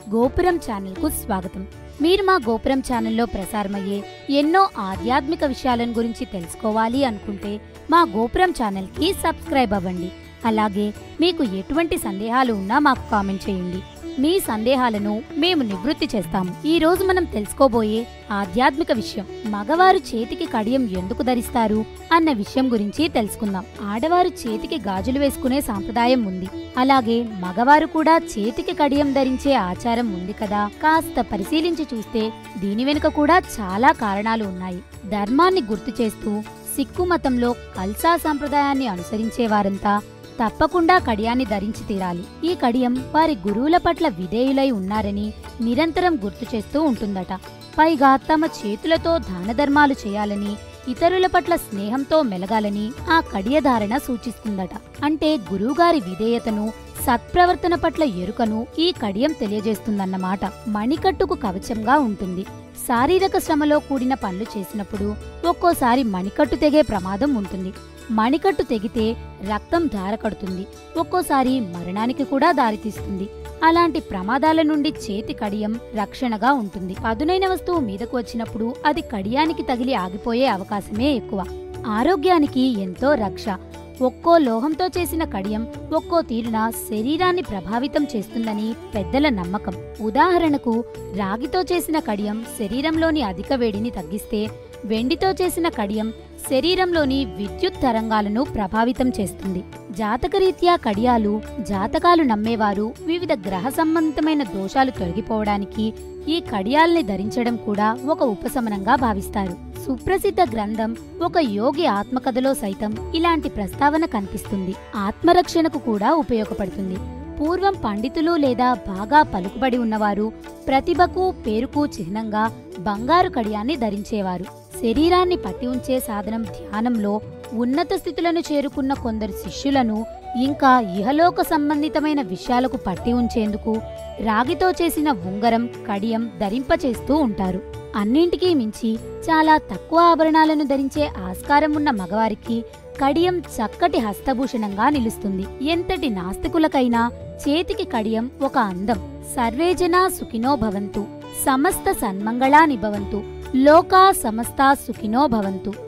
గోపురం ఛానల్కు స్వాగతం మీరు మా గోపురం ఛానల్లో ప్రసారమయ్యే ఎన్నో ఆధ్యాత్మిక విషయాలను గురించి తెలుసుకోవాలి అనుకుంటే మా గోపురం ఛానల్కి సబ్స్క్రైబ్ అవ్వండి అలాగే మీకు ఎటువంటి సందేహాలు ఉన్నా మాకు కామెంట్ చేయండి మీ సందేహాలను మేము నివృత్తి చేస్తాము ఈ రోజు మనం తెలుసుకోబోయే ఆధ్యాత్మిక విషయం మగవారు చేతికి కడియం ఎందుకు ధరిస్తారు అన్న విషయం గురించి తెలుసుకుందాం ఆడవారు చేతికి గాజులు వేసుకునే సాంప్రదాయం ఉంది అలాగే మగవారు కూడా చేతికి కడియం ధరించే ఆచారం ఉంది కదా కాస్త పరిశీలించి చూస్తే దీని వెనుక కూడా చాలా కారణాలు ఉన్నాయి ధర్మాన్ని గుర్తు చేస్తూ సిక్కు మతంలో కల్సా సంప్రదాయాన్ని అనుసరించే వారంతా తప్పకుండా కడియాన్ని ధరించి తీరాలి ఈ కడియం వారి గురువుల పట్ల విధేయులై ఉన్నారని నిరంతరం గుర్తు చేస్తూ ఉంటుందట పైగా తమ చేతులతో దాన ధర్మాలు చేయాలని ఇతరుల పట్ల స్నేహంతో మెలగాలని ఆ కడియధారణ సూచిస్తుందట అంటే గురువుగారి విధేయతను సత్ప్రవర్తన పట్ల ఎరుకను ఈ కడియం తెలియజేస్తుందన్నమాట మణికట్టుకు కవచంగా ఉంటుంది శారీరక శ్రమలో కూడిన పనులు చేసినప్పుడు ఒక్కోసారి మణికట్టు తెగే ప్రమాదం ఉంటుంది మణికట్టు తెగితే రక్తం ధారకడుతుంది ఒక్కోసారి మరణానికి కూడా దారితీస్తుంది అలాంటి ప్రమాదాల నుండి చేతి కడియం రక్షణగా ఉంటుంది పదునైన వస్తువు మీదకు వచ్చినప్పుడు అది కడియానికి తగిలి ఆగిపోయే అవకాశమే ఎక్కువ ఆరోగ్యానికి ఎంతో రక్ష ఒక్కో లోహంతో చేసిన కడియం ఒక్కో తీరున శరీరాన్ని ప్రభావితం చేస్తుందని పెద్దల నమ్మకం ఉదాహరణకు రాగితో చేసిన కడియం శరీరంలోని అధిక వేడిని తగ్గిస్తే వెండితో చేసిన కడియం శరీరంలోని విద్యుత్ తరంగాలను ప్రభావితం చేస్తుంది జాతకరీత్యా కడియాలు జాతకాలు నమ్మేవారు వివిధ గ్రహ సంబంధితమైన దోషాలు తొలగిపోవడానికి ఈ కడియాల్ని ధరించడం కూడా ఒక ఉపశమనంగా భావిస్తారు సుప్రసిద్ధ గ్రంథం ఒక యోగి ఆత్మకథలో సైతం ఇలాంటి ప్రస్తావన కనిపిస్తుంది ఆత్మరక్షణకు కూడా ఉపయోగపడుతుంది పూర్వం పండితులు లేదా బాగా పలుకుబడి ఉన్నవారు ప్రతిభకు పేరుకు చిహ్నంగా బంగారు కడియాన్ని ధరించేవారు శరీరాన్ని పట్టి ఉంచే సాధనం ధ్యానంలో ఉన్నత స్థితులను చేరుకున్న కొందరు శిష్యులను ఇంకా ఇహలోక సంబంధితమైన విషయాలకు పట్టి ఉంచేందుకు రాగితో చేసిన ఉంగరం కడియం ధరింపచేస్తూ ఉంటారు అన్నింటికీ మించి చాలా తక్కువ ఆభరణాలను ధరించే ఆస్కారం ఉన్న మగవారికి కడియం చక్కటి హస్తభూషణంగా నిలుస్తుంది ఎంతటి నాస్తికులకైనా చేతికి కడియం ఒక అందం సర్వేజనా సుఖినో భవంతు సమస్త సన్మంగళాని భవంతు లోకా సమస్తా సుఖినో భవంతు